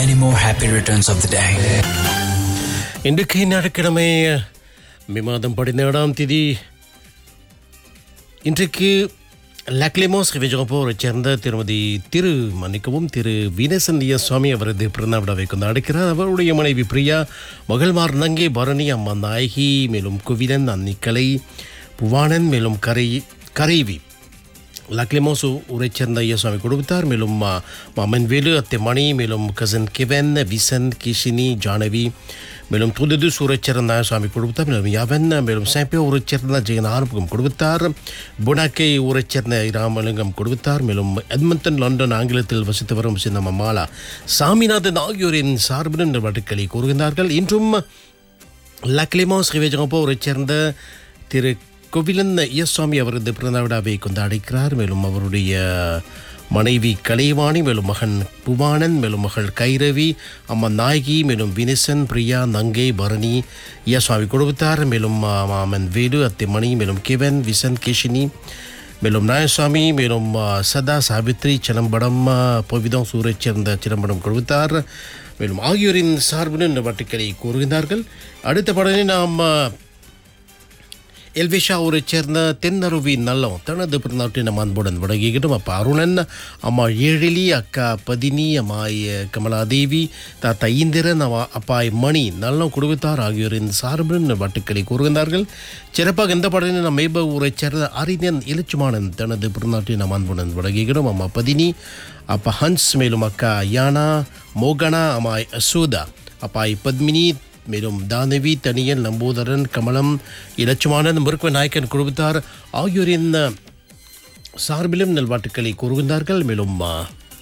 Any more happy returns of the day. இன்றைக்கு ஞாயிற்றுக்கிழமை மே மாதம் பதினேழாம் தேதி இன்றைக்கு லக்லிமோஸ் விஜயபூரை சேர்ந்த திருமதி திரு மன்னிக்கவும் திரு வீனசந்திய சுவாமி அவரது பிறந்த விழாவை கொண்டாடுக்கிறார் அவருடைய மனைவி பிரியா மகள்மார் நங்கே பரணி அம்மா நாயகி மேலும் குவிலன் அன்னிக்கலை புவானன் மேலும் கரை கரைவி லக்லிமோஸ் ஊரைச் சேர்ந்த ஐயசுவாமி கொடுத்தார் மேலும் மா- மாமன் வேலு அத்தை மணி மேலும் கசன் கிவன் விசன் கிஷினி ஜானவி மேலும் துதுது ஊரைச் சேர்ந்த சுவாமி கொடுத்தார் மேலும் யவன் மேலும் சாம்பியோ ஊரைச் சேர்ந்த ஜெகன் ஆரம்பம் கொடுத்தார் புனாக்கை ஊரைச் சேர்ந்த ராமலிங்கம் கொடுத்தார் மேலும் எட்மண்டன் லண்டன் ஆங்கிலத்தில் வசித்து வரும் சின்ன மாலா சாமிநாதன் ஆகியோரின் சார்பில் வட்டுக்களை கூறுகின்றார்கள் இன்றும் லக்லிமோஸ் ரிவேஜகப்போரைச் சேர்ந்த திரு கோவிலன் ஐயசுவாமி அவரது பிறந்த விழாவை கொண்டாடிக்கிறார் மேலும் அவருடைய மனைவி கலைவாணி மேலும் மகன் புவானன் மேலும் மகள் கைரவி அம்மா நாயகி மேலும் வினிசன் பிரியா நங்கை பரணி ஐயசுவாமி கொடுத்தார் மேலும் மா- மாமன் வேலு அத்தை மணி மேலும் கிவன் விசன் கேஷினி மேலும் நாயசுவாமி மேலும் ஆ, சதா சாவித்ரி சிலம்படம் ஆ, பொவிதம் சூரைச் சேர்ந்த சிலம்படம் கொடுத்தார் மேலும் ஆகியோரின் சார்பில் இந்த வட்டுக்களை கூறுகின்றார்கள் அடுத்த படனை நாம் ஆ, எல்விஷா ஊரைச் சேர்ந்த தென்னருவி நல்லம் தனது பிறநாட்டின் நம்ம அன்புடன் வழங்குகிட்டும் அப்பா அருணன் அம்மா ஏழிலி அக்கா பதினி அம்மாய் கமலாதேவி தாத்தா இந்திரன் அவா அப்பாய் மணி நல்லம் குடும்பத்தார் ஆகியோரின் சார்பில் வட்டுக்களை கூறுகின்றார்கள் சிறப்பாக இந்த படத்தில் நம்ம மேப ஊரைச் சேர்ந்த அறிஞன் இலச்சுமானன் தனது பிறநாட்டின் நம்ம அன்புடன் வழங்குகிறோம் அம்மா பதினி அப்பா ஹன்ஸ் மேலும் அக்கா யானா மோகனா அம்மாய் அசோதா அப்பாய் பத்மினி மேலும் தானவி தனியன் நம்பூதரன் கமலம் இலட்சுமானன் முருக்க நாயக்கன் குழுவித்தார் ஆகியோரின் சார்பிலும் நல்வாட்டுக்களை கூறுகின்றார்கள் மேலும் ஆ,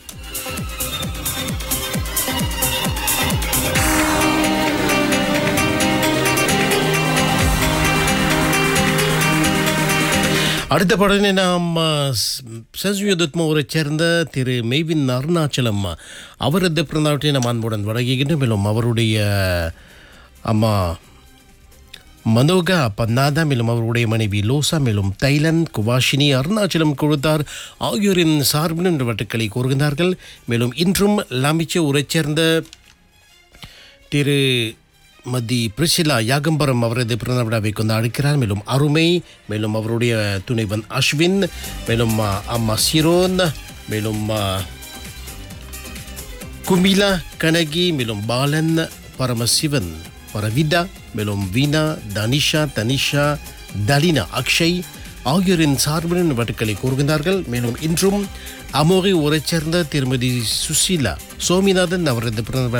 அடுத்த படனை நாம் சஸ்யுதத்மாவரைச் சேர்ந்த திரு மெய்வின் அருணாச்சலம் அவரது பிறந்தவற்றை நாம் அன்புடன் வழங்குகின்றோம் மேலும் அவருடைய அம்மா மனோகா பன்னாதா மேலும் அவருடைய மனைவி லோசா மேலும் தைலன் குவாஷினி அருணாச்சலம் கொடுத்தார் ஆகியோரின் சார்பில் இந்த வட்டுக்களை கூறுகின்றார்கள் மேலும் இன்றும் லாமிச்ச ஊரைச் சேர்ந்த திரு மதி பிரிசிலா யாகம்பரம் அவரது பிறந்த விழாவை கொண்டாடுக்கிறார் மேலும் அருமை மேலும் அவருடைய துணைவன் அஸ்வின் மேலும் ஆ, அம்மா சிரோன் மேலும் ஆ, குமிலா கனகி மேலும் பாலன் பரமசிவன் பரவிதா மேலும் வீணா தனிஷா தனிஷா தலினா அக்ஷய் ஆகியோரின் சார்பின் வட்டுக்களை கூறுகின்றார்கள் மேலும் இன்றும் அமோகை ஊரைச் சேர்ந்த திருமதி சுசீலா சோமிநாதன் அவரது பிறந்த